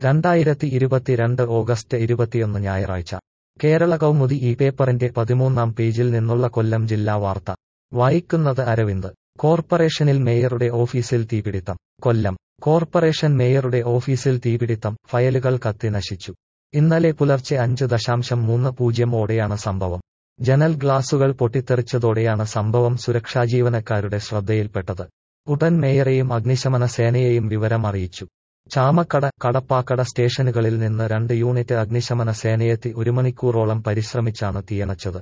രണ്ടായിരത്തി ഇരുപത്തിരണ്ട് ഓഗസ്റ്റ് ഇരുപത്തിയൊന്ന് ഞായറാഴ്ച കേരള കൗമുദി ഈ പേപ്പറിന്റെ പതിമൂന്നാം പേജിൽ നിന്നുള്ള കൊല്ലം ജില്ലാ വാർത്ത വായിക്കുന്നത് അരവിന്ദ് കോർപ്പറേഷനിൽ മേയറുടെ ഓഫീസിൽ തീപിടിത്തം കൊല്ലം കോർപ്പറേഷൻ മേയറുടെ ഓഫീസിൽ തീപിടിത്തം ഫയലുകൾ കത്തി നശിച്ചു ഇന്നലെ പുലർച്ചെ അഞ്ച് ദശാംശം മൂന്ന് പൂജ്യം ഓടെയാണ് സംഭവം ജനൽ ഗ്ലാസുകൾ പൊട്ടിത്തെറിച്ചതോടെയാണ് സംഭവം സുരക്ഷാ ജീവനക്കാരുടെ ശ്രദ്ധയിൽപ്പെട്ടത് ഉടൻ മേയറെയും അഗ്നിശമന സേനയെയും വിവരം അറിയിച്ചു ചാമക്കട കടപ്പാക്കട സ്റ്റേഷനുകളിൽ നിന്ന് രണ്ട് യൂണിറ്റ് അഗ്നിശമന സേനയെത്തി ഒരു മണിക്കൂറോളം പരിശ്രമിച്ചാണ് തീയണച്ചത്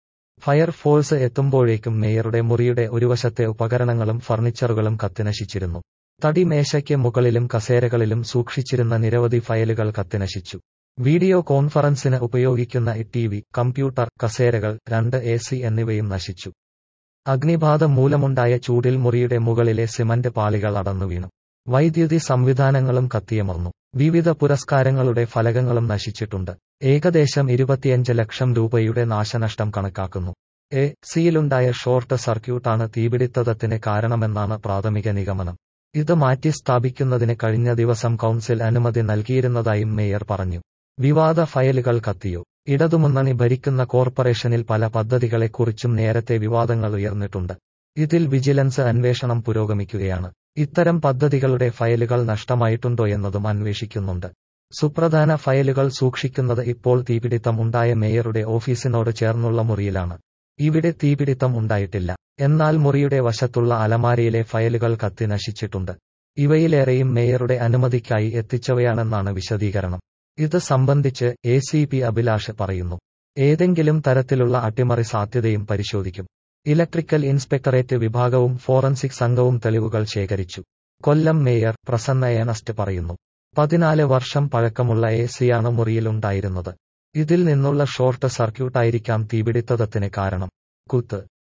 ഫയർഫോഴ്സ് എത്തുമ്പോഴേക്കും മേയറുടെ മുറിയുടെ ഒരു വശത്തെ ഉപകരണങ്ങളും ഫർണിച്ചറുകളും കത്തിനശിച്ചിരുന്നു തടി മേശയ്ക്ക് മുകളിലും കസേരകളിലും സൂക്ഷിച്ചിരുന്ന നിരവധി ഫയലുകൾ കത്തിനശിച്ചു വീഡിയോ കോൺഫറൻസിന് ഉപയോഗിക്കുന്ന ടി വി കമ്പ്യൂട്ടർ കസേരകൾ രണ്ട് എ സി എന്നിവയും നശിച്ചു അഗ്നിബാധ മൂലമുണ്ടായ ചൂടിൽ മുറിയുടെ മുകളിലെ സിമന്റ് പാളികൾ അടന്നു വീണു വൈദ്യുതി സംവിധാനങ്ങളും കത്തിയമർന്നു വിവിധ പുരസ്കാരങ്ങളുടെ ഫലകങ്ങളും നശിച്ചിട്ടുണ്ട് ഏകദേശം ഇരുപത്തിയഞ്ച് ലക്ഷം രൂപയുടെ നാശനഷ്ടം കണക്കാക്കുന്നു എ സിയിലുണ്ടായ ഷോർട്ട് സർക്യൂട്ടാണ് തീപിടിത്തത്തിന് കാരണമെന്നാണ് പ്രാഥമിക നിഗമനം ഇത് മാറ്റി സ്ഥാപിക്കുന്നതിന് കഴിഞ്ഞ ദിവസം കൗൺസിൽ അനുമതി നൽകിയിരുന്നതായും മേയർ പറഞ്ഞു വിവാദ ഫയലുകൾ കത്തിയോ ഇടതുമുന്നണി ഭരിക്കുന്ന കോർപ്പറേഷനിൽ പല പദ്ധതികളെക്കുറിച്ചും നേരത്തെ വിവാദങ്ങൾ ഉയർന്നിട്ടുണ്ട് ഇതിൽ വിജിലൻസ് അന്വേഷണം പുരോഗമിക്കുകയാണ് ഇത്തരം പദ്ധതികളുടെ ഫയലുകൾ നഷ്ടമായിട്ടുണ്ടോയെന്നതും അന്വേഷിക്കുന്നുണ്ട് സുപ്രധാന ഫയലുകൾ സൂക്ഷിക്കുന്നത് ഇപ്പോൾ തീപിടിത്തം ഉണ്ടായ മേയറുടെ ഓഫീസിനോട് ചേർന്നുള്ള മുറിയിലാണ് ഇവിടെ തീപിടിത്തം ഉണ്ടായിട്ടില്ല എന്നാൽ മുറിയുടെ വശത്തുള്ള അലമാരയിലെ ഫയലുകൾ കത്തി നശിച്ചിട്ടുണ്ട് ഇവയിലേറെയും മേയറുടെ അനുമതിക്കായി എത്തിച്ചവയാണെന്നാണ് വിശദീകരണം ഇത് സംബന്ധിച്ച് എ സി പി അഭിലാഷ് പറയുന്നു ഏതെങ്കിലും തരത്തിലുള്ള അട്ടിമറി സാധ്യതയും പരിശോധിക്കും ഇലക്ട്രിക്കൽ ഇൻസ്പെക്ടറേറ്റ് വിഭാഗവും ഫോറൻസിക് സംഘവും തെളിവുകൾ ശേഖരിച്ചു കൊല്ലം മേയർ പ്രസന്ന ഏണസ്റ്റ് പറയുന്നു പതിനാല് വർഷം പഴക്കമുള്ള എ സിയാണ് മുറിയിലുണ്ടായിരുന്നത് ഇതിൽ നിന്നുള്ള ഷോർട്ട് സർക്യൂട്ടായിരിക്കാം തീപിടിത്തത്തിന് കാരണം കുത്ത്